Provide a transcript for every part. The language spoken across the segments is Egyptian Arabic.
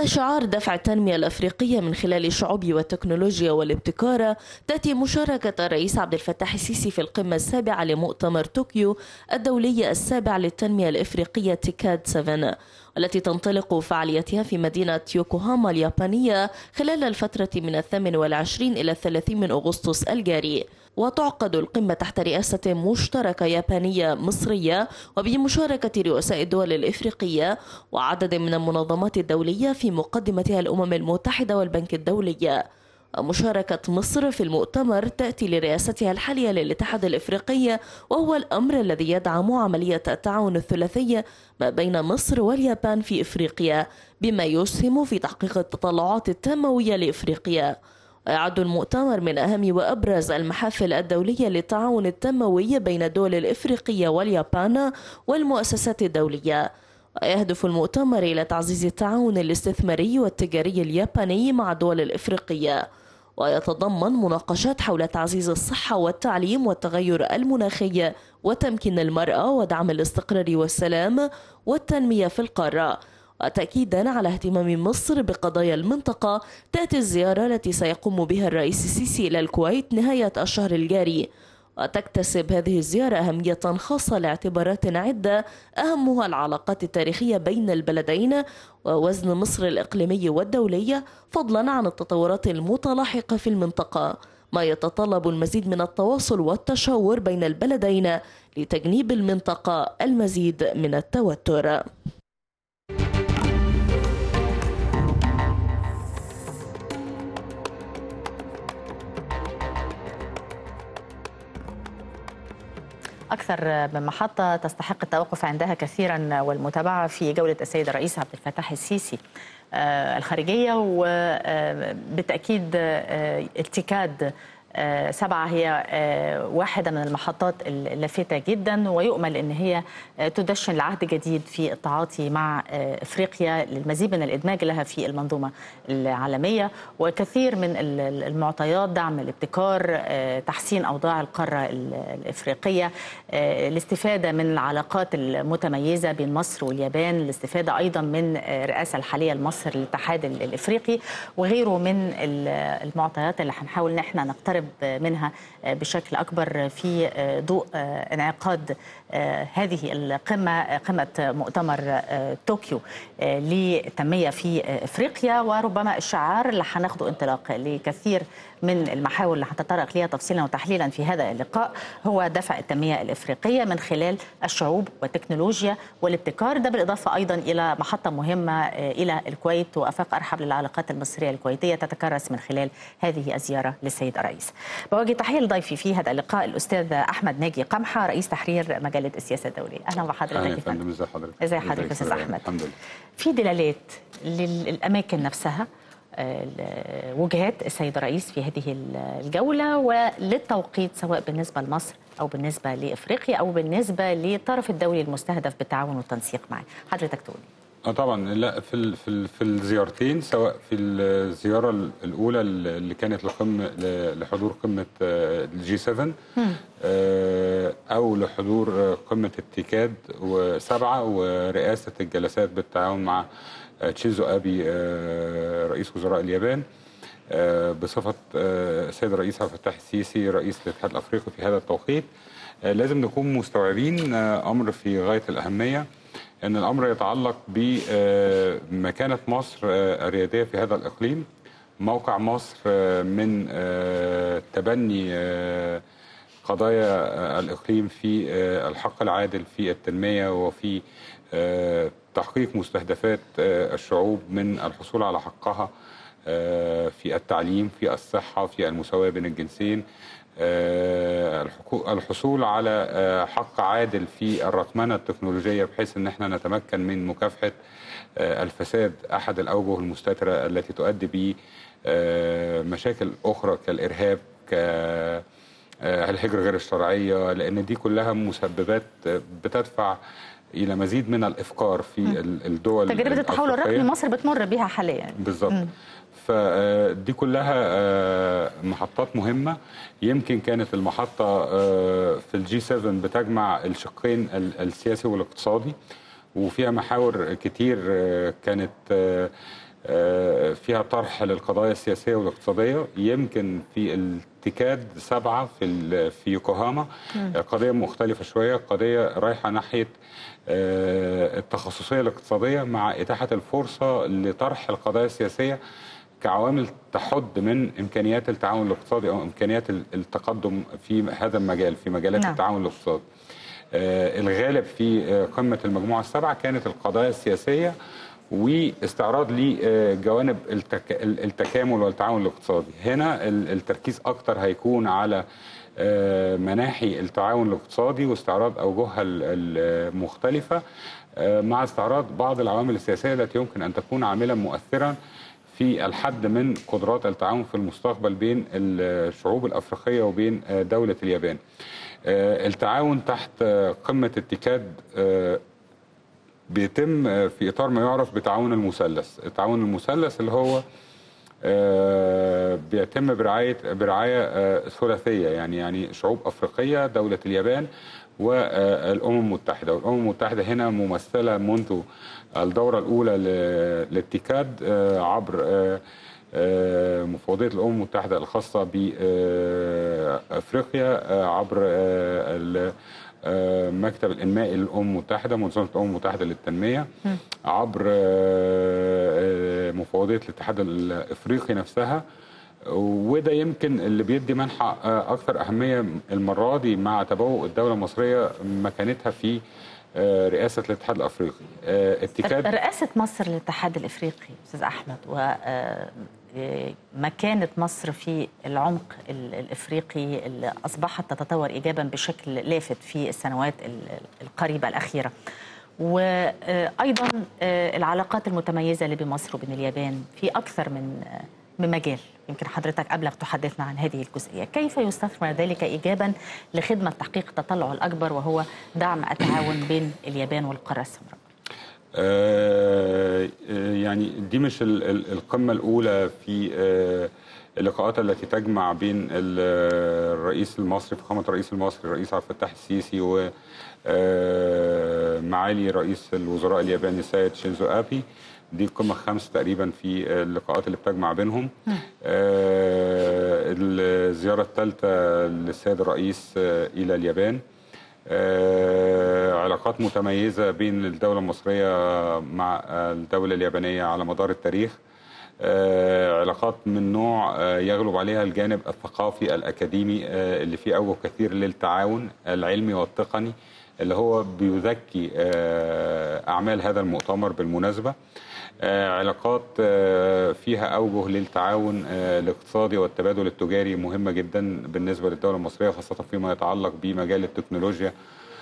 تحت شعار دفع التنمية الأفريقية من خلال الشعوب والتكنولوجيا والابتكار تأتي مشاركة الرئيس عبد الفتاح السيسي في القمة السابعة لمؤتمر طوكيو الدولي السابع للتنمية الإفريقية تيكاد 7 التي تنطلق فعاليتها في مدينة يوكوهاما اليابانية خلال الفترة من الثامن والعشرين إلى الثلاثين من أغسطس الجاري وتعقد القمة تحت رئاسة مشتركة يابانية مصرية وبمشاركة رؤساء الدول الإفريقية وعدد من المنظمات الدولية في مقدمتها الأمم المتحدة والبنك الدولي مشاركة مصر في المؤتمر تأتي لرئاستها الحالية للاتحاد الإفريقي وهو الأمر الذي يدعم عملية التعاون الثلاثي ما بين مصر واليابان في إفريقيا بما يسهم في تحقيق التطلعات التنموية لإفريقيا يعد المؤتمر من أهم وأبرز المحافل الدولية للتعاون التنموي بين الدول الإفريقية واليابان والمؤسسات الدولية ويهدف المؤتمر إلى تعزيز التعاون الاستثماري والتجاري الياباني مع الدول الإفريقية ويتضمن مناقشات حول تعزيز الصحة والتعليم والتغير المناخي وتمكين المرأة ودعم الاستقرار والسلام والتنمية في القارة وتأكيدا على اهتمام مصر بقضايا المنطقة تأتي الزيارة التي سيقوم بها الرئيس السيسي إلى الكويت نهاية الشهر الجاري وتكتسب هذه الزيارة أهمية خاصة لاعتبارات عدة أهمها العلاقات التاريخية بين البلدين ووزن مصر الإقليمي والدولي فضلا عن التطورات المتلاحقة في المنطقة ما يتطلب المزيد من التواصل والتشاور بين البلدين لتجنيب المنطقة المزيد من التوتر أكثر من محطة تستحق التوقف عندها كثيرا والمتابعة في جولة السيد الرئيس عبد الفتاح السيسي الخارجية وبالتأكيد اتكاد سبعة هي واحدة من المحطات اللافتة جدا ويؤمل أن هي تدشن لعهد جديد في التعاطي مع إفريقيا للمزيد من الإدماج لها في المنظومة العالمية وكثير من المعطيات دعم الابتكار تحسين أوضاع القارة الإفريقية الاستفادة من العلاقات المتميزة بين مصر واليابان الاستفادة أيضا من الرئاسة الحالية لمصر للاتحاد الإفريقي وغيره من المعطيات اللي هنحاول نحن نقترب نقترب منها بشكل اكبر في ضوء انعقاد هذه القمه قمه مؤتمر طوكيو للتنميه في افريقيا وربما الشعار اللي هناخده انطلاق لكثير من المحاور اللي هنتطرق ليها تفصيلا وتحليلا في هذا اللقاء هو دفع التنميه الافريقيه من خلال الشعوب والتكنولوجيا والابتكار ده بالاضافه ايضا الى محطه مهمه الى الكويت وافاق ارحب للعلاقات المصريه الكويتيه تتكرس من خلال هذه الزياره للسيد الرئيس. بوجه تحيه لضيفي في هذا اللقاء الاستاذ احمد ناجي قمحه رئيس تحرير مجله السياسه الدوليه. اهلا بحضرتك يا فندم ازي حضرتك؟ ازي حضرتك استاذ احمد؟ الحمد لله. في دلالات للاماكن نفسها وجهات السيد الرئيس في هذه الجولة وللتوقيت سواء بالنسبة لمصر أو بالنسبة لإفريقيا أو بالنسبة للطرف الدولي المستهدف بالتعاون والتنسيق معه حضرتك تقولي اه طبعا لا في ال في ال في الزيارتين سواء في الزياره الاولى اللي كانت لقمه لحضور قمه الجي 7 او لحضور قمه التيكاد وسبعه ورئاسه الجلسات بالتعاون مع تشيزو ابي رئيس وزراء اليابان بصفه السيد الرئيس عبد الفتاح السيسي رئيس الاتحاد الافريقي في هذا التوقيت لازم نكون مستوعبين امر في غايه الاهميه ان الامر يتعلق بمكانه مصر الرياديه في هذا الاقليم موقع مصر من تبني قضايا الاقليم في الحق العادل في التنميه وفي تحقيق مستهدفات الشعوب من الحصول على حقها في التعليم في الصحه في المساواه بين الجنسين الحصول على حق عادل في الرقمنه التكنولوجيه بحيث ان احنا نتمكن من مكافحه الفساد احد الاوجه المستتره التي تؤدي ب مشاكل اخرى كالارهاب ك الهجره غير الشرعيه لان دي كلها مسببات بتدفع الى مزيد من الافكار في الدول تجربه التحول الرقمي مصر بتمر بها حاليا بالظبط فدي كلها محطات مهمة يمكن كانت المحطة في الجي 7 بتجمع الشقين السياسي والاقتصادي وفيها محاور كتير كانت آه، فيها طرح للقضايا السياسيه والاقتصاديه يمكن في التكاد سبعه في ال- في يوكوهاما قضيه مختلفه شويه قضيه رايحه ناحيه آه، التخصصيه الاقتصاديه مع اتاحه الفرصه لطرح القضايا السياسيه كعوامل تحد من امكانيات التعاون الاقتصادي او امكانيات ال- التقدم في هذا المجال في مجالات نعم. التعاون الاقتصادي. آه، الغالب في آه، قمه المجموعه السبعه كانت القضايا السياسيه واستعراض لجوانب التك... التكامل والتعاون الاقتصادي هنا ال- التركيز اكتر هيكون على آه، مناحي التعاون الاقتصادي واستعراض اوجهها ال- المختلفه آه، مع استعراض بعض العوامل السياسيه التي يمكن ان تكون عاملا مؤثرا في الحد من قدرات التعاون في المستقبل بين الشعوب الافريقيه وبين آه، دوله اليابان. آه، التعاون تحت آه، قمه التكاد آه، بيتم آه، في اطار ما يعرف بتعاون المثلث، التعاون المثلث اللي هو آه، بيتم برعايه برعايه آه، ثلاثيه يعني يعني شعوب افريقيه دوله اليابان والامم المتحده والامم المتحده هنا ممثله منذ الدوره الاولى ل- للتيكاد آه، عبر آه، آه، مفوضيه الامم المتحده الخاصه بافريقيا عبر آه، ال- آه، مكتب الانمائي للامم المتحده منظمه الامم المتحده للتنميه عبر آه، آه، مفوضيه الاتحاد الافريقي نفسها وده يمكن اللي بيدي منحى آه، اكثر اهميه المره دي مع تبوء الدوله المصريه مكانتها في آه، رئاسه الاتحاد الافريقي آه، اتكاد رئاسة مصر للاتحاد الإفريقي أستاذ أحمد ومكانة مصر في العمق ال- الإفريقي اللي أصبحت تتطور إيجابا بشكل لافت في السنوات ال- القريبة الأخيرة وأيضا العلاقات المتميزة اللي بين مصر وبين اليابان في أكثر من من مجال يمكن حضرتك قبلك تحدثنا عن هذه الجزئية كيف يستثمر ذلك إيجابا لخدمة تحقيق التطلع الأكبر وهو دعم التعاون بين اليابان والقارة السمراء آه، آه، يعني دي مش ال- ال- القمة الأولى في آه، اللقاءات التي تجمع بين ال- الرئيس المصري فخامة الرئيس المصري الرئيس عبد الفتاح السيسي و آه، معالي رئيس الوزراء الياباني السيد شينزو أبي دي القمة الخامسة تقريبا في اللقاءات اللي بتجمع بينهم آه، الزيارة الثالثة للسيد الرئيس آه، إلى اليابان آه، علاقات متميزة بين الدولة المصرية مع الدولة اليابانية على مدار التاريخ آه، علاقات من نوع آه، يغلب عليها الجانب الثقافي الأكاديمي آه، اللي فيه أوجه كثير للتعاون العلمي والتقني اللي هو بيذكي آه، أعمال هذا المؤتمر بالمناسبة آه، علاقات آه، فيها أوجه للتعاون آه، الاقتصادي والتبادل التجاري مهمة جدا بالنسبة للدولة المصرية خاصة فيما يتعلق بمجال التكنولوجيا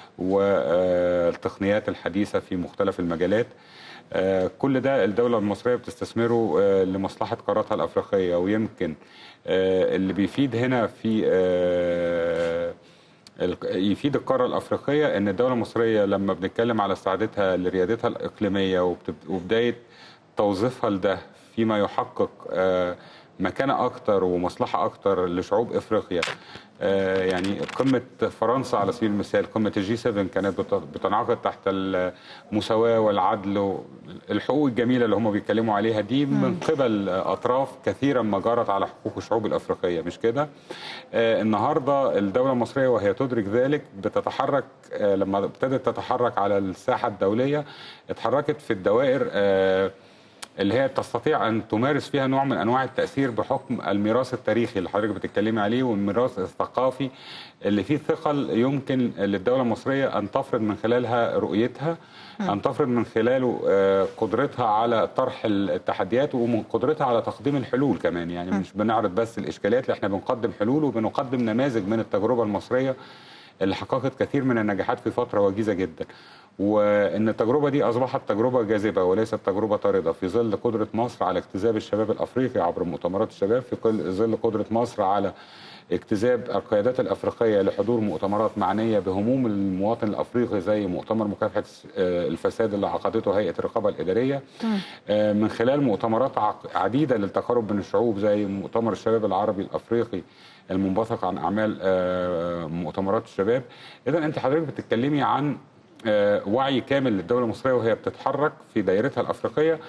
والتقنيات الحديثة في مختلف المجالات آه، كل ده الدولة المصرية بتستثمره آه، لمصلحة قاراتها الأفريقية ويمكن آه، اللي بيفيد هنا في آه، الق- يفيد القاره الافريقيه ان الدوله المصريه لما بنتكلم على استعدادها لريادتها الاقليميه وبتب- وبدايه توظيفها لده فيما يحقق آه، مكانه اكتر ومصلحه اكتر لشعوب افريقيا آه، يعني قمه فرنسا على سبيل المثال قمه الجي 7 كانت بت- بتنعقد تحت المساواه والعدل الحقوق الجميله اللي هم بيتكلموا عليها دي من قبل اطراف كثيرا ما جرت على حقوق الشعوب الافريقيه مش كده؟ آه، النهارده الدوله المصريه وهي تدرك ذلك بتتحرك آه، لما ابتدت تتحرك على الساحه الدوليه اتحركت في الدوائر آه، اللي هي تستطيع ان تمارس فيها نوع من انواع التاثير بحكم الميراث التاريخي اللي حضرتك بتتكلمي عليه والميراث الثقافي اللي فيه ثقل يمكن للدوله المصريه ان تفرض من خلالها رؤيتها ان تفرض من خلاله آه، قدرتها على طرح التحديات ومن قدرتها على تقديم الحلول كمان يعني مش بنعرض بس الاشكاليات لا احنا بنقدم حلول وبنقدم نماذج من التجربه المصريه اللي حققت كثير من النجاحات في فتره وجيزه جدا وان التجربه دي اصبحت تجربه جاذبه وليست تجربه طارده في ظل قدره مصر على اجتذاب الشباب الافريقي عبر مؤتمرات الشباب في كل- ظل قدره مصر على اجتذاب القيادات الافريقيه لحضور مؤتمرات معنيه بهموم المواطن الافريقي زي مؤتمر مكافحه آه، الفساد اللي عقدته هيئه الرقابه الاداريه آه، من خلال مؤتمرات عق- عديده للتقارب بين الشعوب زي مؤتمر الشباب العربي الافريقي المنبثق عن اعمال آه، مؤتمرات الشباب اذا انت حضرتك بتتكلمي عن آه، وعي كامل للدوله المصريه وهي بتتحرك في دائرتها الافريقيه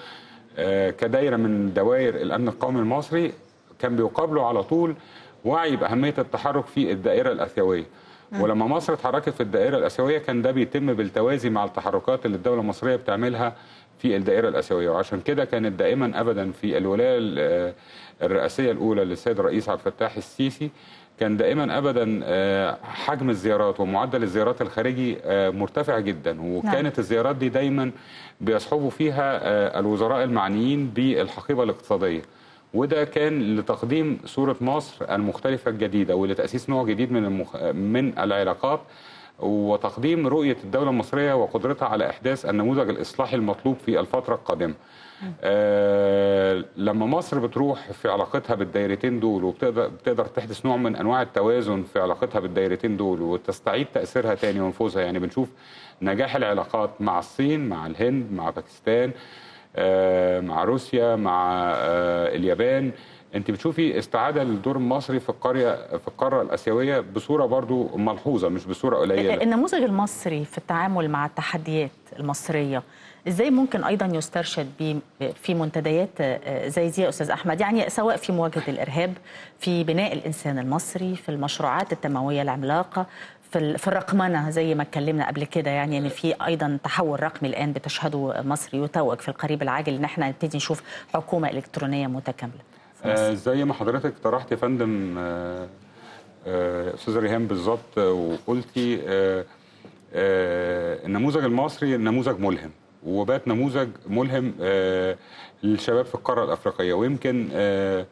آه، كدايره من دوائر الامن القومي المصري كان بيقابله على طول وعي باهميه التحرك في الدائره الاسيويه ولما مصر اتحركت في الدائره الاسيويه كان ده بيتم بالتوازي مع التحركات اللي الدوله المصريه بتعملها في الدائره الاسيويه وعشان كده كانت دائما ابدا في الولايه ال- الرئاسيه الاولى للسيد الرئيس عبد الفتاح السيسي كان دائما ابدا آه، حجم الزيارات ومعدل الزيارات الخارجي آه، مرتفع جدا وكانت الزيارات دي دايما بيصحبوا فيها آه، الوزراء المعنيين بالحقيبه الاقتصاديه وده كان لتقديم صوره مصر المختلفه الجديده ولتاسيس نوع جديد من المخ... من العلاقات وتقديم رؤيه الدوله المصريه وقدرتها على احداث النموذج الاصلاحي المطلوب في الفتره القادمه. آه لما مصر بتروح في علاقتها بالدايرتين دول وبتقدر بتقدر تحدث نوع من انواع التوازن في علاقتها بالدايرتين دول وتستعيد تاثيرها تاني ونفوذها يعني بنشوف نجاح العلاقات مع الصين مع الهند مع باكستان آه مع روسيا مع آه اليابان انت بتشوفي استعاده للدور المصري في القريه في القاره الاسيويه بصوره برضو ملحوظه مش بصوره قليله النموذج المصري في التعامل مع التحديات المصريه ازاي ممكن ايضا يسترشد بيه في منتديات آه، زي دي يا استاذ احمد يعني سواء في مواجهه الارهاب في بناء الانسان المصري في المشروعات التنمويه العملاقه في ال- في الرقمنه زي ما اتكلمنا قبل كده يعني ان في ايضا تحول رقمي الان بتشهده مصر يتوج في القريب العاجل ان احنا نبتدي نشوف حكومه الكترونيه متكامله في مصر. آه زي ما حضرتك طرحت يا فندم آه آه استاذه ريهام بالظبط آه، وقلتي آه آه النموذج المصري نموذج ملهم وبات نموذج ملهم آه للشباب في القاره الافريقيه ويمكن آه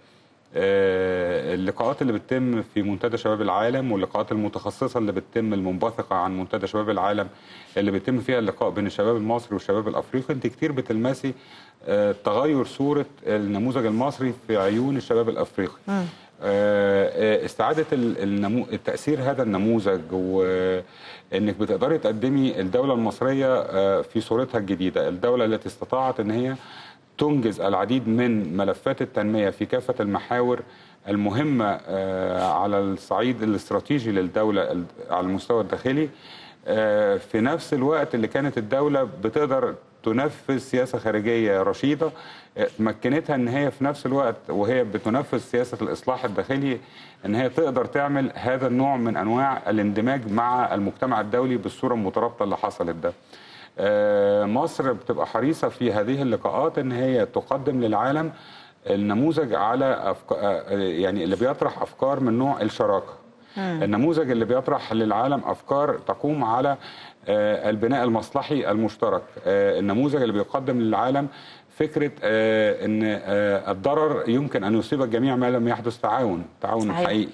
آه، اللقاءات اللي بتتم في منتدى شباب العالم واللقاءات المتخصصه اللي بتتم المنبثقه عن منتدى شباب العالم اللي بيتم فيها اللقاء بين الشباب المصري والشباب الافريقي انت كتير بتلمسي آه، تغير صوره النموذج المصري في عيون الشباب الافريقي آه، آه، استعاده ال- النمو... التاثير هذا النموذج وانك بتقدري تقدمي الدوله المصريه آه، في صورتها الجديده الدوله التي استطاعت ان هي تنجز العديد من ملفات التنميه في كافه المحاور المهمه آه، على الصعيد الاستراتيجي للدوله ال- على المستوى الداخلي آه، في نفس الوقت اللي كانت الدوله بتقدر تنفذ سياسه خارجيه رشيده آه، مكنتها ان هي في نفس الوقت وهي بتنفذ سياسه الاصلاح الداخلي ان هي تقدر تعمل هذا النوع من انواع الاندماج مع المجتمع الدولي بالصوره المترابطه اللي حصلت ده. آه، مصر بتبقى حريصه في هذه اللقاءات ان هي تقدم للعالم النموذج على أفكار يعني اللي بيطرح افكار من نوع الشراكه. النموذج اللي بيطرح للعالم افكار تقوم على آه، البناء المصلحي المشترك آه، النموذج اللي بيقدم للعالم فكره آه، ان آه، الضرر يمكن ان يصيب الجميع ما لم يحدث تعاون تعاون صحيح. حقيقي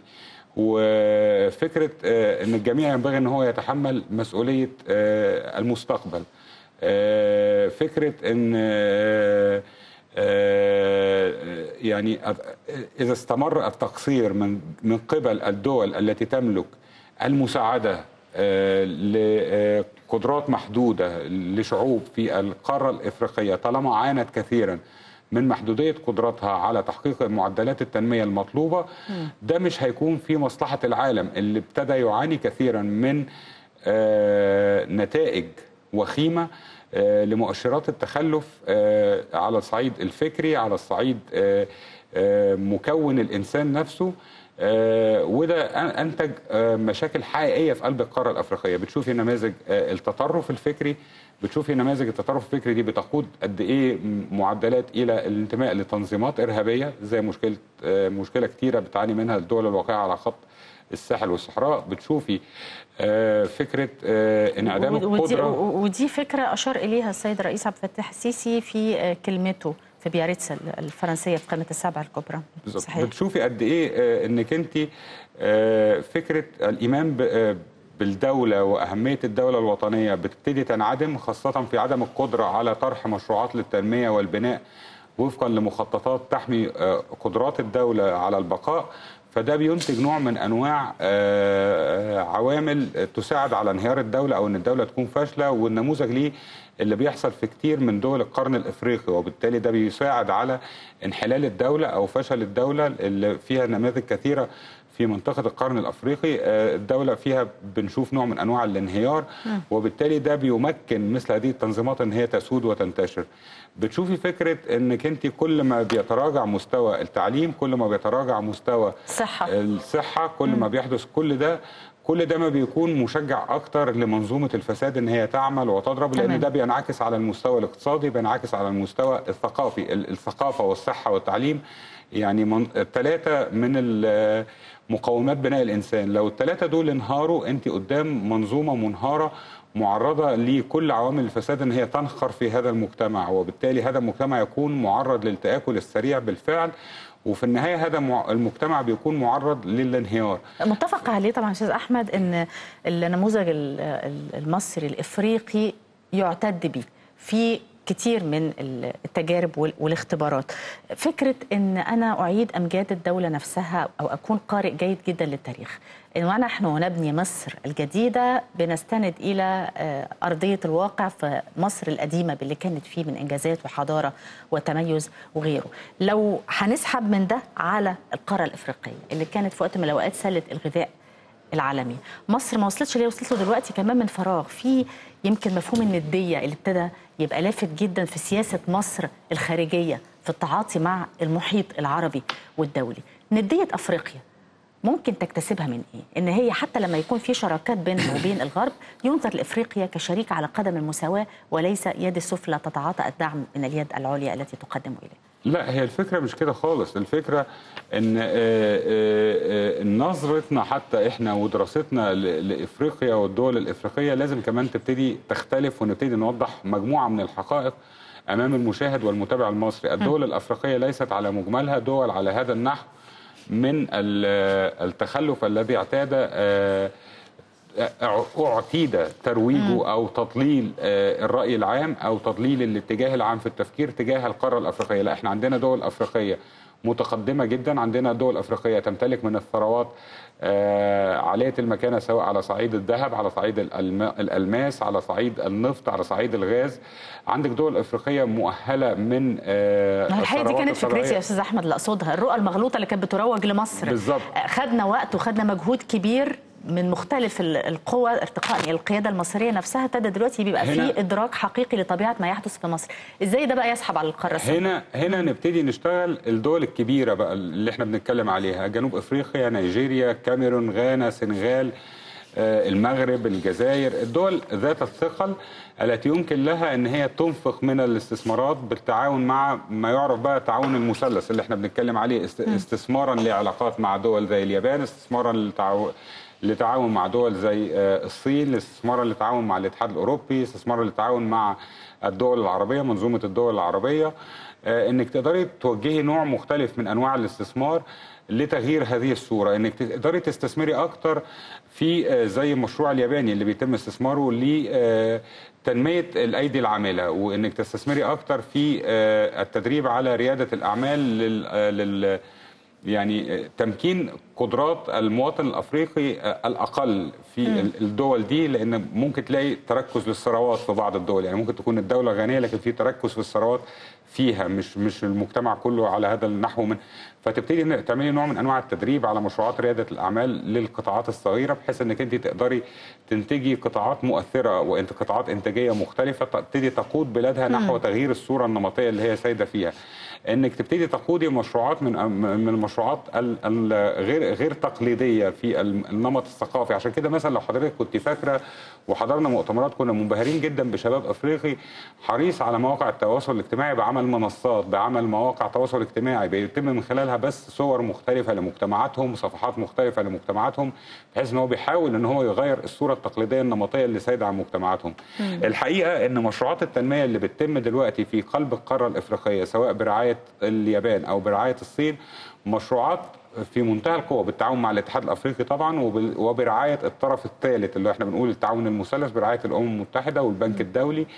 وفكره آه، ان الجميع ينبغي ان هو يتحمل مسؤوليه آه، المستقبل آه، فكره ان آه، آه، يعني اذا استمر التقصير من من قبل الدول التي تملك المساعده آه، لقدرات محدوده لشعوب في القاره الافريقيه طالما عانت كثيرا من محدوديه قدراتها على تحقيق معدلات التنميه المطلوبه ده مش هيكون في مصلحه العالم اللي ابتدى يعاني كثيرا من آه، نتائج وخيمه آه، لمؤشرات التخلف آه، على الصعيد الفكري على الصعيد آه، آه، مكون الانسان نفسه آه، وده أن- انتج آه، مشاكل حقيقيه في قلب القاره الافريقيه بتشوفي نماذج آه، التطرف الفكري بتشوفي نماذج التطرف الفكري دي بتقود قد ايه معدلات الى الانتماء لتنظيمات ارهابيه زي مشكله آه، مشكله كتيره بتعاني منها الدول الواقعه على خط الساحل والصحراء بتشوفي آه، فكره آه، انعدام ودي, القدره ودي فكرة أشار إليها السيد الرئيس عبد الفتاح السيسي في آه، كلمته في بياريتس الفرنسية في قمة السبعة الكبرى بالظبط صحيح بتشوفي قد ايه آه، انك انت آه، فكره الايمان ب- آه، بالدوله واهميه الدوله الوطنيه بتبتدي تنعدم خاصه في عدم القدره على طرح مشروعات للتنميه والبناء وفقا لمخططات تحمي آه، قدرات الدوله على البقاء فده بينتج نوع من انواع آه، آه، عوامل تساعد على انهيار الدوله او ان الدوله تكون فاشله والنموذج ليه اللي بيحصل في كتير من دول القرن الافريقي وبالتالي ده بيساعد على انحلال الدوله او فشل الدوله اللي فيها نماذج كثيره في منطقه القرن الافريقي آه، الدوله فيها بنشوف نوع من انواع الانهيار وبالتالي ده بيمكن مثل هذه التنظيمات ان هي تسود وتنتشر بتشوفي فكره انك انت كل ما بيتراجع مستوى التعليم كل ما بيتراجع مستوى صحة الصحه كل ما بيحدث كل ده كل ده ما بيكون مشجع اكتر لمنظومه الفساد ان هي تعمل وتضرب تمام. لان ده بينعكس على المستوى الاقتصادي بينعكس على المستوى الثقافي ال- الثقافه والصحه والتعليم يعني من الثلاثه من ال- مقومات بناء الانسان لو الثلاثه دول انهاروا انت قدام منظومه منهاره معرضه لكل عوامل الفساد ان هي تنخر في هذا المجتمع وبالتالي هذا المجتمع يكون معرض للتاكل السريع بالفعل وفي النهايه هذا مع- المجتمع بيكون معرض للانهيار متفق عليه طبعا استاذ احمد ان النموذج ال- ال- المصري الافريقي يعتد به في كتير من ال- التجارب وال- والاختبارات فكره ان انا اعيد امجاد الدوله نفسها او اكون قارئ جيد جدا للتاريخ ان ونحن نبني مصر الجديده بنستند الى آه، ارضيه الواقع في مصر القديمه باللي كانت فيه من انجازات وحضاره وتميز وغيره لو هنسحب من ده على القاره الافريقيه اللي كانت في وقت من الاوقات سله الغذاء العالمي مصر ما وصلتش ليه وصلت له دلوقتي كمان من فراغ في يمكن مفهوم النديه اللي ابتدى يبقى لافت جدا في سياسه مصر الخارجيه في التعاطي مع المحيط العربي والدولي نديه افريقيا ممكن تكتسبها من ايه؟ ان هي حتى لما يكون في شراكات بينها وبين الغرب ينظر لافريقيا كشريك على قدم المساواه وليس يد السفلى تتعاطى الدعم من اليد العليا التي تقدم اليه. لا هي الفكره مش كده خالص الفكره ان آه، آه، آه، نظرتنا حتى احنا ودراستنا ل- لافريقيا والدول الافريقيه لازم كمان تبتدي تختلف ونبتدي نوضح مجموعه من الحقائق امام المشاهد والمتابع المصري الدول الافريقيه ليست على مجملها دول على هذا النحو من ال- التخلف الذي اعتاد آه، اعتيد ترويجه او تضليل آه، الراي العام او تضليل الاتجاه العام في التفكير تجاه القاره الافريقيه لا احنا عندنا دول افريقيه متقدمه جدا عندنا دول افريقيه تمتلك من الثروات آه، عاليه المكانه سواء على صعيد الذهب على صعيد الألما- الالماس على صعيد النفط على صعيد الغاز عندك دول افريقيه مؤهله من آه، ما هي الحقيقه دي الثروات كانت فكرتي يا الطبيعية. استاذ احمد اللي اقصدها الرؤى المغلوطه اللي كانت بتروج لمصر بالظبط. آه، خدنا وقت وخدنا مجهود كبير من مختلف ال- القوى ارتقاء يعني القياده المصريه نفسها ابتدى دلوقتي بيبقى هنا- في ادراك حقيقي لطبيعه ما يحدث في مصر ازاي ده بقى يسحب على القاره السوداء هنا هنا نبتدي نشتغل الدول الكبيره بقى اللي احنا بنتكلم عليها جنوب افريقيا نيجيريا كاميرون غانا سنغال آه، المغرب الجزائر الدول ذات الثقل التي يمكن لها ان هي تنفق من الاستثمارات بالتعاون مع ما يعرف بقى تعاون المثلث اللي احنا بنتكلم عليه است- استثمارا لعلاقات مع دول زي اليابان استثمارا للتعاون لتعاون مع دول زي آه، الصين استثمارا للتعاون مع الاتحاد الاوروبي استثمارا للتعاون مع الدول العربيه منظومه الدول العربيه آه، انك تقدري توجهي نوع مختلف من انواع الاستثمار لتغيير هذه الصوره انك تقدري تستثمري اكتر في آه، زي المشروع الياباني اللي بيتم استثماره لتنميه الايدي العامله وانك تستثمري اكتر في آه، التدريب على رياده الاعمال لل آه، لل يعني تمكين قدرات المواطن الافريقي الاقل في ال- الدول دي لان ممكن تلاقي تركز للثروات في بعض الدول يعني ممكن تكون الدوله غنيه لكن في تركز في الثروات فيها مش مش المجتمع كله على هذا النحو من فتبتدي إن تعملي نوع من انواع التدريب على مشروعات رياده الاعمال للقطاعات الصغيره بحيث انك انت تقدري تنتجي قطاعات مؤثره وانت قطاعات انتاجيه مختلفه تبتدي تقود بلادها نحو تغيير الصوره النمطيه اللي هي سايده فيها انك تبتدي تقودي مشروعات من من المشروعات ال- ال- غير غير تقليديه في ال- النمط الثقافي عشان كده مثلا لو حضرتك كنت فاكره وحضرنا مؤتمرات كنا منبهرين جدا بشباب افريقي حريص على مواقع التواصل الاجتماعي بعمل منصات بعمل مواقع تواصل اجتماعي بيتم من خلالها بس صور مختلفه لمجتمعاتهم صفحات مختلفه لمجتمعاتهم بحيث ان هو بيحاول ان هو يغير الصوره التقليديه النمطيه اللي سايده عن مجتمعاتهم الحقيقه ان مشروعات التنميه اللي بتتم دلوقتي في قلب القاره الافريقيه سواء برعايه اليابان او برعايه الصين مشروعات في منتهى القوه بالتعاون مع الاتحاد الافريقي طبعا وبال- وبرعايه الطرف الثالث اللي احنا بنقول التعاون المثلث برعايه الامم المتحده والبنك الدولي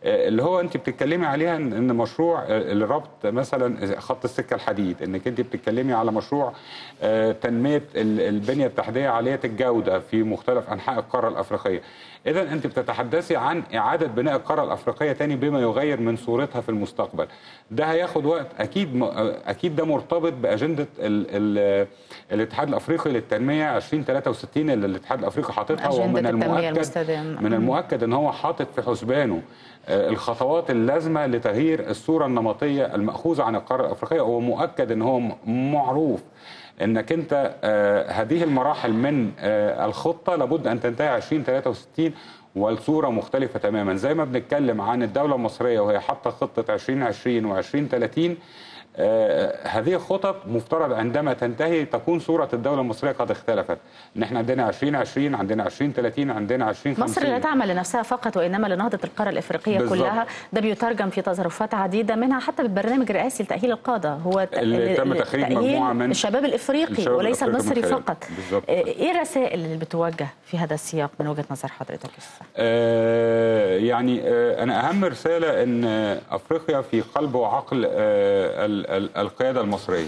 آه، اللي هو انت بتتكلمي عليها ان إن مشروع آه، الربط مثلا خط السكه الحديد انك انت بتتكلمي على مشروع آه، تنميه ال- البنيه التحتيه عاليه الجوده في مختلف انحاء القاره الافريقيه اذا انت بتتحدثي عن اعاده بناء القاره الافريقيه تاني بما يغير من صورتها في المستقبل ده هياخد وقت اكيد م- اكيد ده مرتبط باجنده ال ال الاتحاد الافريقي للتنميه 2063 اللي الاتحاد الافريقي حاططها أجندة ومن التنمية المؤكد المستدامة. من المؤكد ان هو حاطط في حسبانه آه، الخطوات اللازمه لتغيير الصوره النمطيه الماخوذه عن القاره الافريقيه ومؤكد ان هو م- معروف انك انت آه، هذه المراحل من آه، الخطه لابد ان تنتهي 2063 والصوره مختلفه تماما زي ما بنتكلم عن الدوله المصريه وهي حاطه خطه 2020 و2030 آه، هذه الخطط مفترض عندما تنتهي تكون صوره الدوله المصريه قد اختلفت ان احنا عندنا 2020 عندنا 2030 عندنا 2050 مصر لا تعمل لنفسها فقط وانما لنهضه القاره الافريقيه بالظبط. كلها ده بيترجم في تصرفات عديده منها حتى بالبرنامج الرئاسي لتاهيل القاده هو ت- اللي تم ل- تخريج تأهيل مجموعة من الشباب الافريقي الشباب وليس الأفريقي من المصري خلاله. فقط بالظبط. ايه الرسائل اللي بتوجه في هذا السياق من وجهه نظر حضرتك الساعة؟ آه، يعني آه، انا اهم رساله ان آه، افريقيا في قلب وعقل آه، ال- ال- القياده المصريه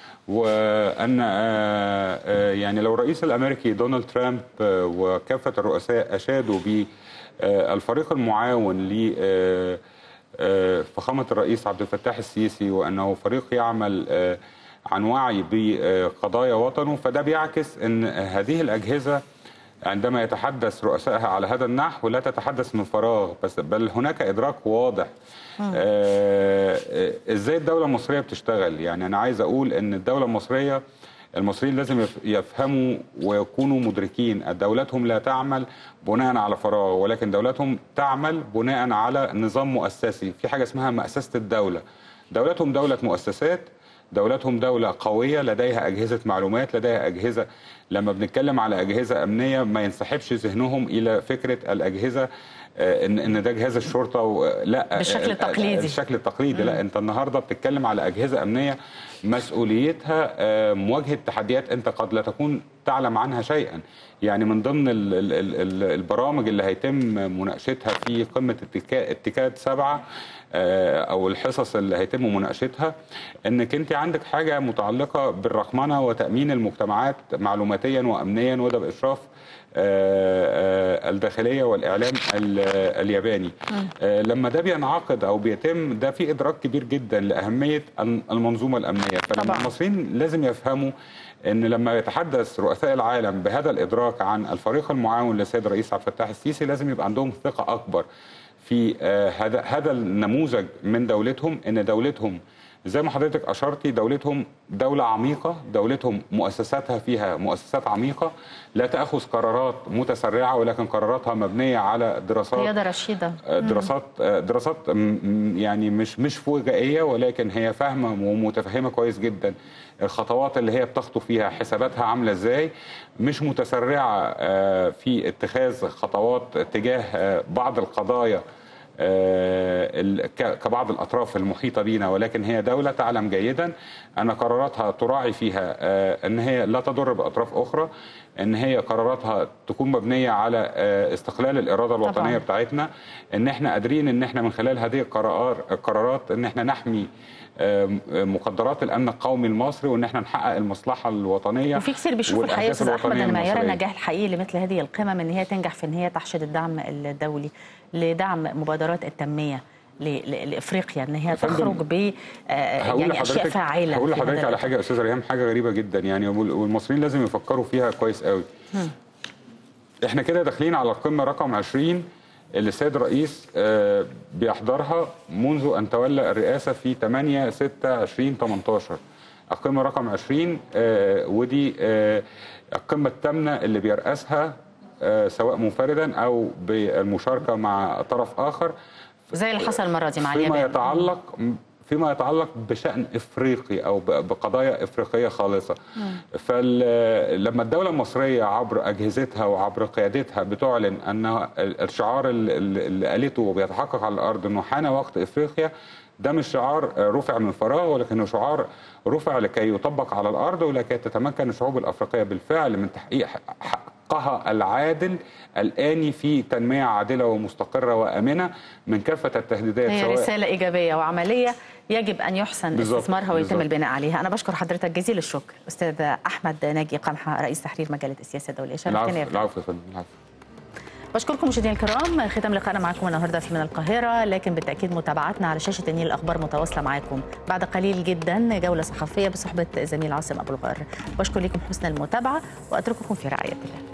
وان آه، آه، يعني لو الرئيس الامريكي دونالد ترامب آه، وكافه الرؤساء اشادوا بالفريق المعاون ل آه، آه، فخامه الرئيس عبد الفتاح السيسي وانه فريق يعمل آه، عن وعي بقضايا وطنه فده بيعكس ان هذه الاجهزه عندما يتحدث رؤسائها على هذا النحو لا تتحدث من فراغ بس بل هناك ادراك واضح آه آه، ازاي الدوله المصريه بتشتغل يعني انا عايز اقول ان الدوله المصريه المصريين لازم يف- يفهموا ويكونوا مدركين دولتهم لا تعمل بناء على فراغ ولكن دولتهم تعمل بناء على نظام مؤسسي في حاجه اسمها مؤسسه الدوله دولتهم دوله مؤسسات دولتهم دولة قوية لديها أجهزة معلومات لديها أجهزة لما بنتكلم على أجهزة أمنية ما ينسحبش ذهنهم إلى فكرة الأجهزة آه، ان ان ده جهاز الشرطه و... لا بالشكل آه، التقليدي. الشكل التقليدي لا انت النهارده بتتكلم على اجهزه امنيه مسؤوليتها آه، مواجهه تحديات انت قد لا تكون تعلم عنها شيئا يعني من ضمن ال ال ال ال البرامج اللي هيتم مناقشتها في قمه اتكا- اتكاد سبعه آه، او الحصص اللي هيتم مناقشتها انك انت عندك حاجه متعلقه بالرقمنه وتامين المجتمعات معلوماتيا وامنيا وده باشراف آه، آه، الداخليه والاعلام ال- آه، الياباني آه، لما ده بينعقد او بيتم ده في ادراك كبير جدا لاهميه الم- المنظومه الامنيه فلما طبعاً. المصريين لازم يفهموا ان لما يتحدث رؤساء العالم بهذا الادراك عن الفريق المعاون للسيد الرئيس عبد الفتاح السيسي لازم يبقى عندهم ثقه اكبر في آه، هذا هذا النموذج من دولتهم ان دولتهم زي ما حضرتك اشرتي دولتهم دوله عميقه دولتهم مؤسساتها فيها مؤسسات عميقه لا تاخذ قرارات متسرعه ولكن قراراتها مبنيه على دراسات قياده رشيده دراسات دراسات م- م- يعني مش مش فجائيه ولكن هي فاهمه ومتفهمه كويس جدا الخطوات اللي هي بتخطو فيها حساباتها عامله ازاي مش متسرعه آه، في اتخاذ خطوات تجاه آه، بعض القضايا آه، ال- ك- كبعض الاطراف المحيطه بينا ولكن هي دوله تعلم جيدا ان قراراتها تراعي فيها آه، ان هي لا تضر باطراف اخرى ان هي قراراتها تكون مبنيه على آه، استقلال الاراده الوطنيه طبعاً. بتاعتنا ان احنا قادرين ان احنا من خلال هذه القرار القرارات ان احنا نحمي آه، مقدرات الامن القومي المصري وان احنا نحقق المصلحه الوطنيه وفي كثير بيشوفوا الحقيقه والأهداف استاذ احمد الوطنية ان معيار المصرية. النجاح الحقيقي لمثل هذه القمم ان هي تنجح في ان هي تحشد الدعم الدولي لدعم مبادرات التنميه ل- ل- لافريقيا ان هي فندم، تخرج ب آه، هقول يعني اشياء لحضرتك فاعله هقول في هذا لحضرتك على حاجه يا استاذه ريهام حاجه غريبه جدا يعني وال- والمصريين لازم يفكروا فيها كويس قوي احنا كده داخلين على القمه رقم 20 اللي السيد الرئيس آه، بيحضرها منذ ان تولى الرئاسه في 8 6 20 18 القمه رقم 20 آه، ودي آه، القمه الثامنه اللي بيرأسها آه، سواء منفردا او بالمشاركه مع طرف اخر زي اللي حصل المره دي مع فيما اليابان يتعلق فيما يتعلق بشأن إفريقي أو ب- بقضايا إفريقية خالصة فلما الدولة المصرية عبر أجهزتها وعبر قيادتها بتعلن أن الشعار ال- ال- اللي قالته وبيتحقق على الأرض أنه حان وقت إفريقيا ده مش شعار رفع من فراغ ولكنه شعار رفع لكي يطبق على الأرض ولكي تتمكن الشعوب الأفريقية بالفعل من تحقيق حق حقها العادل الآني في تنمية عادلة ومستقرة وآمنة من كافة التهديدات هي سواء رسالة إيجابية وعملية يجب أن يحسن بالظبط، استثمارها ويتم بالظبط. البناء عليها أنا بشكر حضرتك جزيل الشكر أستاذ أحمد ناجي قمحة رئيس تحرير مجلة السياسة الدولية العفو شرفتني يا فندم. العفو يا فندم العفو بشكركم مشاهدينا الكرام ختام لقائنا معكم النهارده في من القاهره لكن بالتاكيد متابعتنا على شاشه النيل الاخبار متواصله معكم بعد قليل جدا جوله صحفيه بصحبه زميل عاصم ابو الغار بشكر لكم حسن المتابعه واترككم في رعايه الله